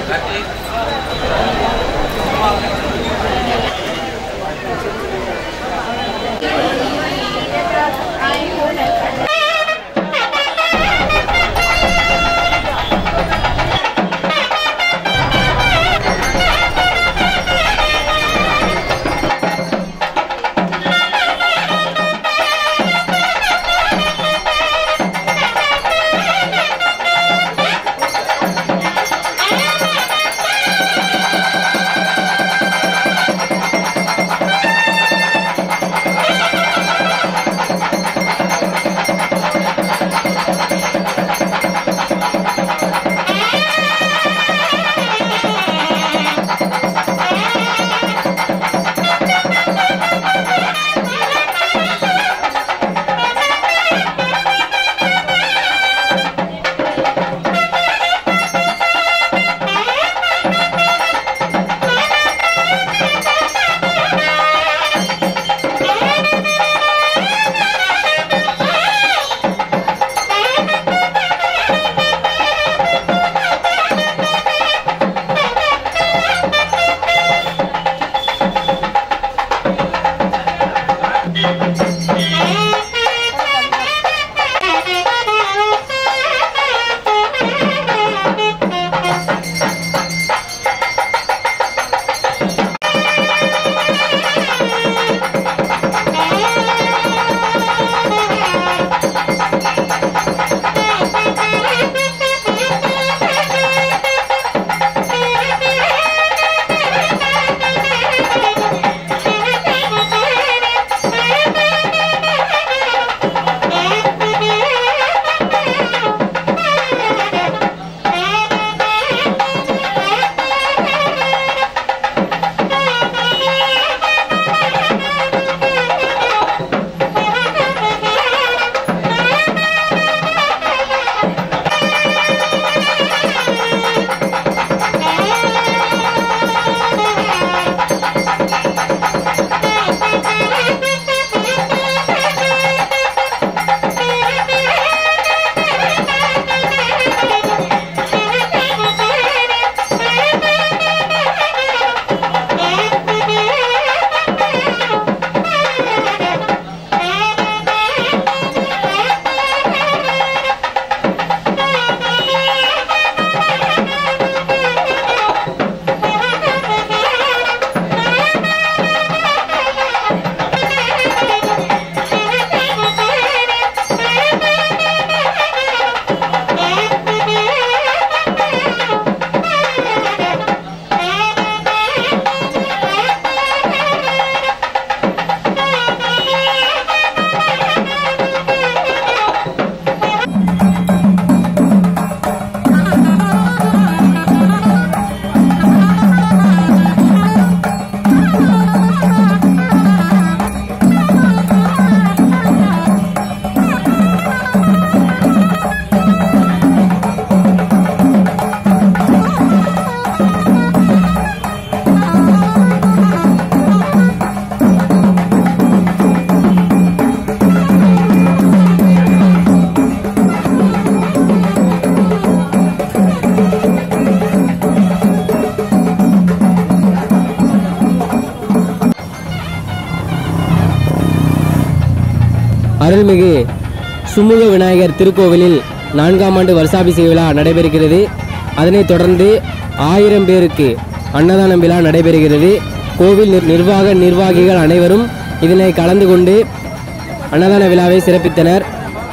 அருள்மிகு சுமுக விநாயகர் திருக்கோவிலில் நான்காம் ஆண்டு வருஷாபிஷேக விழா நடைபெறுகிறது அதனைத் தொடர்ந்து ஆயிரம் பேருக்கு அன்னதானம் விழா நடைபெறுகிறது கோவில் நிர்- நிர்வாக நிர்வாகிகள் அனைவரும் இதனை கலந்து கொண்டு அன்னதான விழாவை சிறப்பித்தனர்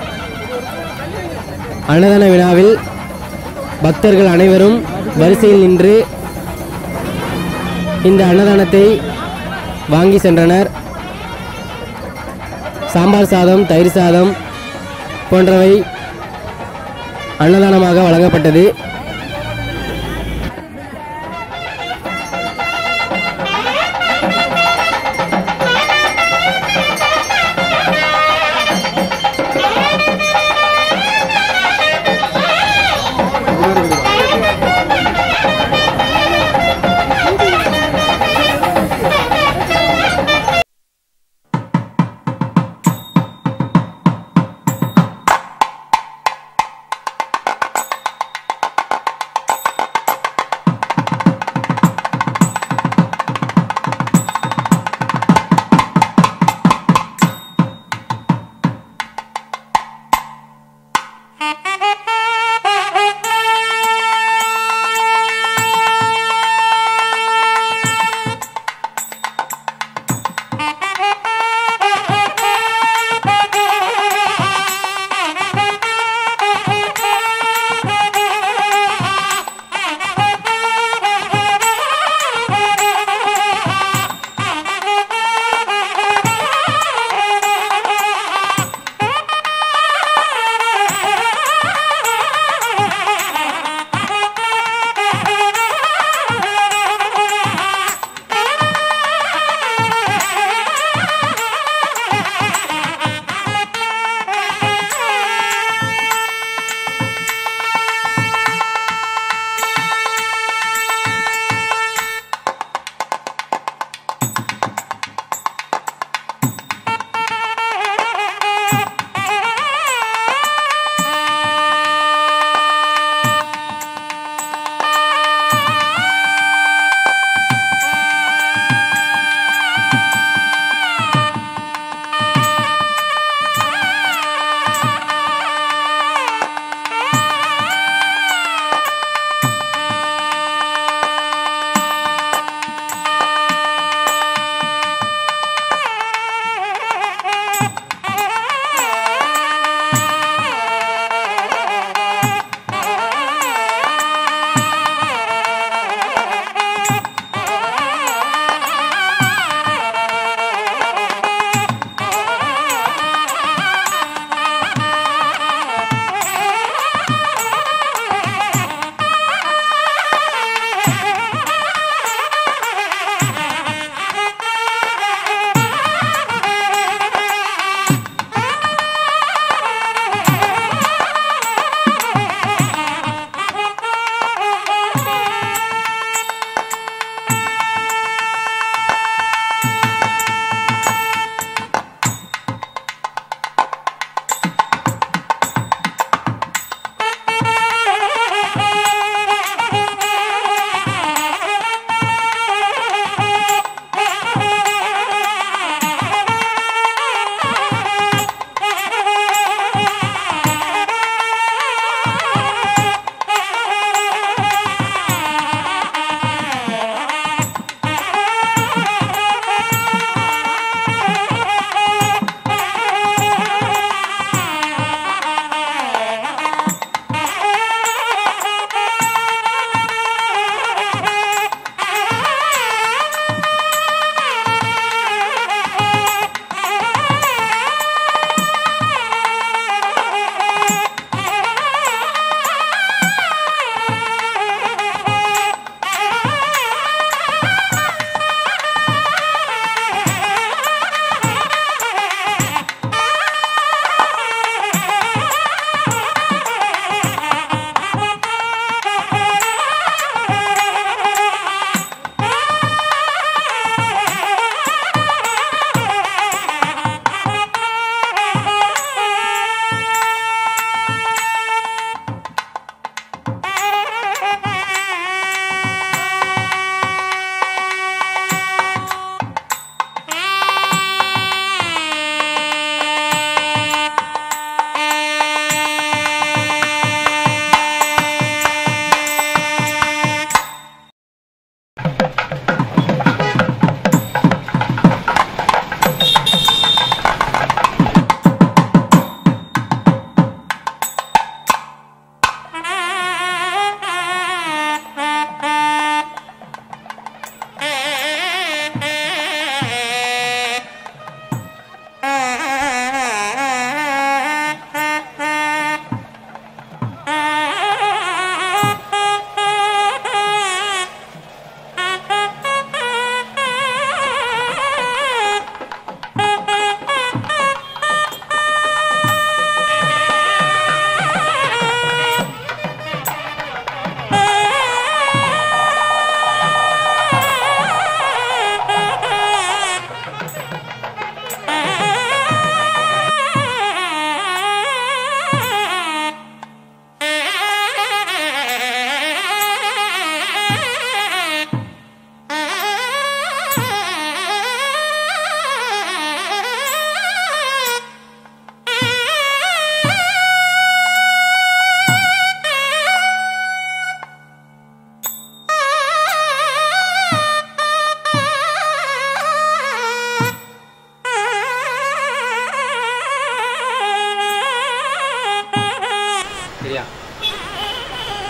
அன்னதான விழாவில் பக்தர்கள் அனைவரும் வரிசையில் நின்று இந்த அன்னதானத்தை வாங்கி சென்றனர் சாம்பார் சாதம் தயிர் சாதம் போன்றவை அன்னதானமாக வழங்கப்பட்டது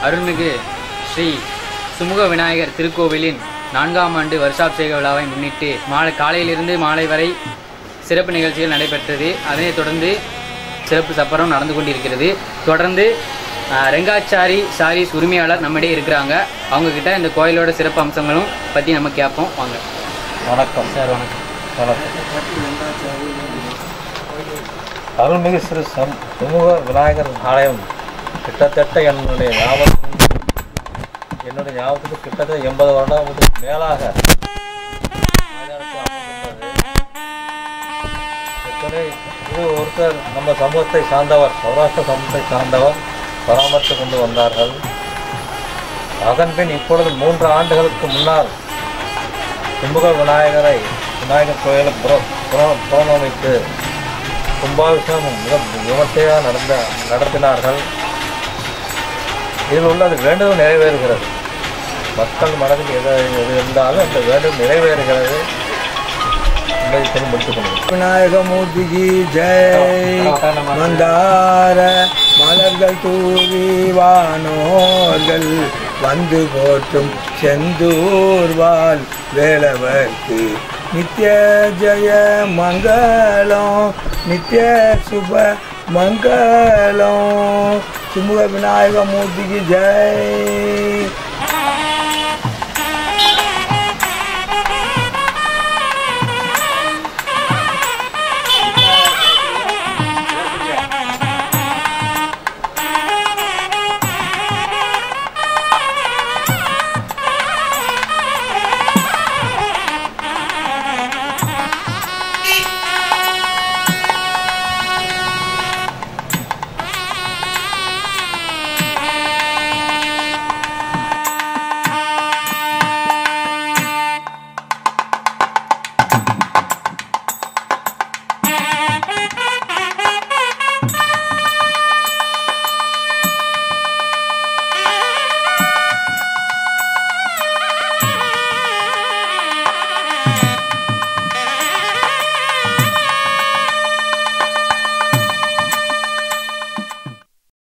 அருள்மிகு ஸ்ரீ சுமுக விநாயகர் திருக்கோவிலின் நான்காம் ஆண்டு வருஷாபிஷேக விழாவை முன்னிட்டு மாலை காலையிலிருந்து மாலை வரை சிறப்பு நிகழ்ச்சிகள் நடைபெற்றது அதனைத் தொடர்ந்து சிறப்பு சப்பரம் நடந்து கொண்டிருக்கிறது தொடர்ந்து ஆஹ், ரெங்காச்சாரி சாரீஸ் உரிமையாளர் நம்மிடையே இருக்கிறாங்க அவங்க கிட்ட இந்த கோயிலோட சிறப்பு அம்சங்களும் பற்றி நம்ம கேட்போம் வாங்க வணக்கம் சார் வணக்கம் வணக்கம் அருள்மிகு ஸ்ரீ சம் சுமூக விநாயகர் ஆலயம் கிட்டத்தட்ட என்னுடைய ஞாபகம் என்னுடைய ஞாபகத்துக்கு கிட்டத்தட்ட எண்பது வருடத்துக்கு மேலாக மைதானத்தில் அமர்ந்துள்ளது. எத்தனை இது ஒருத்தர் நம்ம சமூகத்தை சார்ந்தவர் சௌராஷ்டிர சமூகத்தை சார்ந்தவர் பராமரித்து கொண்டு வந்தார்கள் அதன்பின் இப்பொழுது மூன்று ஆண்டுகளுக்கு முன்னால் கும்பக விநாயகரை விநாயகர் கோயிலை புற- புற- புறணமிட்டு கும்பாபிஷேகம் மிக விமர்சையாக நடந்த நடத்தினார்கள் இதில் உள்ளது வேண்டுதல் நிறைவேறுகிறது மக்கள் மனதில் எது எது இருந்தாலும் அந்த வேண்டுதல் நிறைவேறுகிறது என்பதை சொல்லி முடித்துக் கொள்கிறேன் விநாயகமூர்த்திக்கு ஜெய் மந்தார மலர்கள் தூவி வானோர்கள் வந்து போற்றும் செந்தூர்வால் வேலவர்க்கு நித்ய ஜெய மங்களம் நித்ய சுப மங்களம் சுமுக விநாயக மூர்த்திக்கு ஜெய்